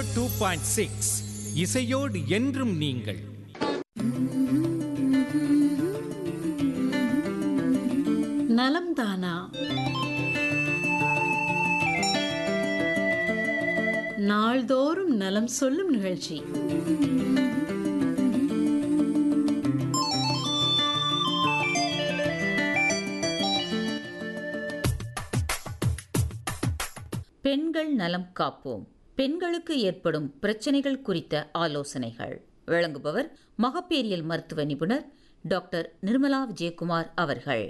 two point six இசையோடு என்றும் நீங்கள் நலம்தானா நாள்தோறும் நலம் சொல்லும் நிகழ்ச்சி பெண்கள் நலம் காப்போம் பெண்களுக்கு ஏற்படும் பிரச்சனைகள் குறித்த ஆலோசனைகள் வழங்குபவர் மகப்பேரியல் மருத்துவ நிபுணர் டாக்டர் நிர்மலா விஜயகுமார் அவர்கள்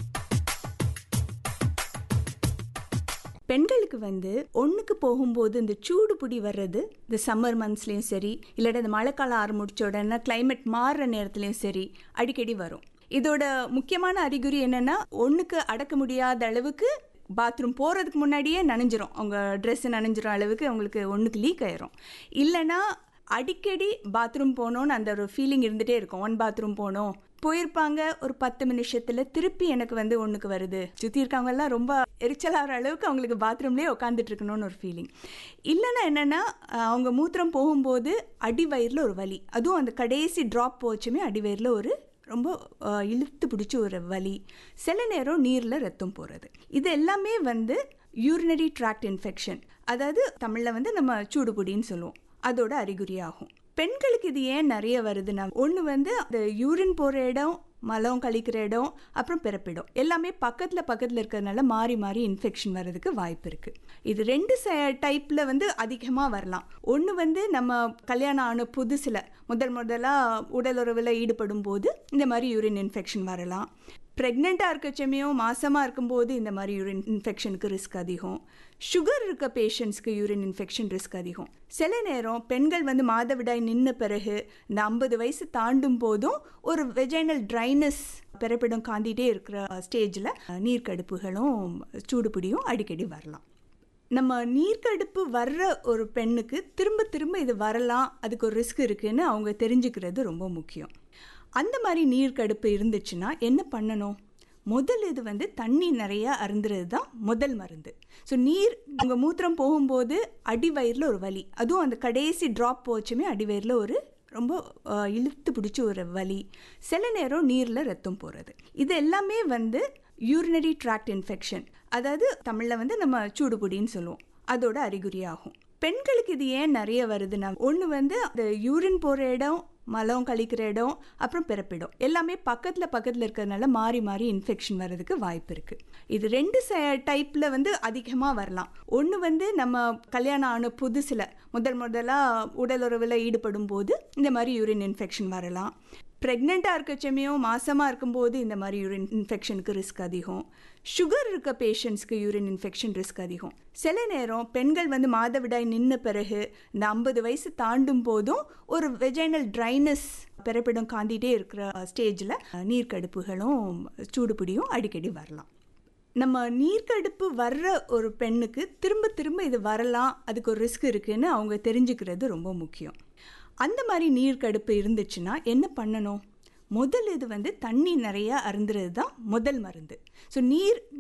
பெண்களுக்கு வந்து ஒன்றுக்கு போகும்போது இந்த சூடு பிடி வர்றது இந்த சம்மர் மந்த்ஸ்லேயும் சரி இல்லாட்டி இந்த மழைக்காலம் ஆரம்பிச்ச உடனே கிளைமேட் மாறுற நேரத்துலையும் சரி அடிக்கடி வரும் இதோட முக்கியமான அறிகுறி என்னன்னா ஒன்றுக்கு அடக்க முடியாத அளவுக்கு பாத்ரூம் போகிறதுக்கு முன்னாடியே நனைஞ்சிரும் அவங்க ட்ரெஸ் நனைஞ்சிரும் அளவுக்கு அவங்களுக்கு ஒன்றுக்கு லீக் ஆயிரும் இல்லைன்னா அடிக்கடி பாத்ரூம் போகணும்னு அந்த ஒரு ஃபீலிங் இருந்துகிட்டே இருக்கும் ஒன் பாத்ரூம் போகணும் போயிருப்பாங்க ஒரு பத்து நிமிஷத்தில் திருப்பி எனக்கு வந்து ஒன்றுக்கு வருது சுற்றி இருக்கவங்கெல்லாம் ரொம்ப எரிச்சலாகிற அளவுக்கு அவங்களுக்கு பாத்ரூம்லேயே உட்காந்துட்டு இருக்கணும்னு ஒரு ஃபீலிங் இல்லைன்னா என்னென்னா அவங்க மூத்திரம் போகும்போது அடிவயிறில் ஒரு வலி அதுவும் அந்த கடைசி ட்ராப் போச்சுமே அடிவயிறில் ஒரு ரொம்ப அஹ், இழுத்து பிடிச்ச ஒரு வலி சில நேரம் நீரில் ரத்தம் போகிறது இது எல்லாமே வந்து யூரினரி ட்ராக்ட் இன்ஃபெக்ஷன் அதாவது தமிழில் வந்து நம்ம சூடுபுடின்னு சொல்லுவோம் அதோட அறிகுறியாகும் பெண்களுக்கு இது ஏன் நிறைய வருதுன்னா ஒன்று வந்து அந்த யூரின் போகிற இடம் மலம் கழிக்கிற இடம் அப்புறம் பிறப்பிடம் எல்லாமே பக்கத்தில் பக்கத்தில் இருக்கிறதுனால மாறி மாறி இன்ஃபெக்ஷன் வர்றதுக்கு வாய்ப்பு இருக்குது இது ரெண்டு டைப்பில் வந்து அதிகமாக வரலாம் ஒன்று வந்து நம்ம கல்யாணம் ஆன புதுசில் முதல் முதலாக உடலுறவில் ஈடுபடும் போது இந்த மாதிரி யூரின் இன்ஃபெக்ஷன் வரலாம் ப்ரெக்னெண்ட்டாக இருக்க சமயம் மாசமாக இருக்கும்போது இந்த மாதிரி யூரின் இன்ஃபெக்ஷனுக்கு ரிஸ்க் அதிகம் சுகர் இருக்க பேஷண்ட்ஸ்க்கு யூரின் இன்ஃபெக்ஷன் ரிஸ்க் அதிகம் சில நேரம் பெண்கள் வந்து மாதவிடாய் நின்ன பிறகு இந்த ஐம்பது வயசு தாண்டும் போதும் ஒரு வெஜைனல் ட்ரைனஸ் பிறப்பிடம் காந்திட்டே இருக்கிற ஸ்டேஜில் நீர்க்கடுப்புகளும் சூடுபிடியும் அடிக்கடி வரலாம் நம்ம நீர்க்கடுப்பு வர்ற ஒரு பெண்ணுக்கு திரும்ப திரும்ப இது வரலாம் அதுக்கு ஒரு ரிஸ்க் இருக்குன்னு அவங்க தெரிஞ்சுக்கிறது ரொம்ப முக்கியம் அந்த மாதிரி நீர்க்கடுப்பு இருந்துச்சுன்னா என்ன பண்ணணும் முதல் இது வந்து தண்ணி நிறைய அருந்துறது தான் முதல் மருந்து ஸோ நீர் உங்கள் மூத்திரம் போகும்போது அடிவயிறில் ஒரு வலி அதுவும் அந்த கடைசி ட்ராப் போச்சுமே அடிவயிறில் ஒரு ரொம்ப அஹ், இழுத்து பிடிச்ச ஒரு வலி சில நேரம் நீரில் ரத்தம் போகிறது இது எல்லாமே வந்து யூரினரி ட்ராக்ட் இன்ஃபெக்ஷன் அதாவது தமிழில் வந்து நம்ம சூடுபுடின்னு சொல்லுவோம் அதோட அறிகுறியாகும் பெண்களுக்கு இது ஏன் நிறைய வருதுன்னா ஒன்று வந்து அந்த யூரின் போகிற இடம் மலம் கழிக்கிற இடம் அப்புறம் பிறப்பிடம் எல்லாமே பக்கத்தில் பக்கத்தில் இருக்கிறதுனால மாறி மாறி இன்ஃபெக்ஷன் வர்றதுக்கு வாய்ப்பு இருக்குது இது ரெண்டு டைப்பில் வந்து அதிகமாக வரலாம் ஒன்று வந்து நம்ம கல்யாணம் ஆன புதுசில் முதல் முதலாக உடலுறவில் ஈடுபடும் போது இந்த மாதிரி யூரின் இன்ஃபெக்ஷன் வரலாம் ப்ரெக்னெண்ட்டாக இருக்க சமயம் மாசமாக இருக்கும்போது இந்த மாதிரி யூரின் இன்ஃபெக்ஷனுக்கு ரிஸ்க் அதிகம் சுகர் இருக்க பேஷண்ட்ஸ்க்கு யூரின் இன்ஃபெக்ஷன் ரிஸ்க் அதிகம் சில நேரம் பெண்கள் வந்து மாதவிடாய் நின்ன பிறகு இந்த ஐம்பது வயசு தாண்டும் போதும் ஒரு வெஜைனல் ட்ரைனஸ் பிறப்பிடம் காந்திட்டே இருக்கிற ஸ்டேஜில் நீர்க்கடுப்புகளும் சூடுபிடியும் அடிக்கடி வரலாம் நம்ம நீர்க்கடுப்பு வர்ற ஒரு பெண்ணுக்கு திரும்ப திரும்ப இது வரலாம் அதுக்கு ஒரு ரிஸ்க் இருக்குன்னு அவங்க தெரிஞ்சுக்கிறது ரொம்ப முக்கியம் அந்த மாதிரி நீர்க்கடுப்பு இருந்துச்சுன்னா என்ன பண்ணணும் முதல் இது வந்து தண்ணி நிறைய அருந்துறது தான் முதல் மருந்து ஸோ நீர்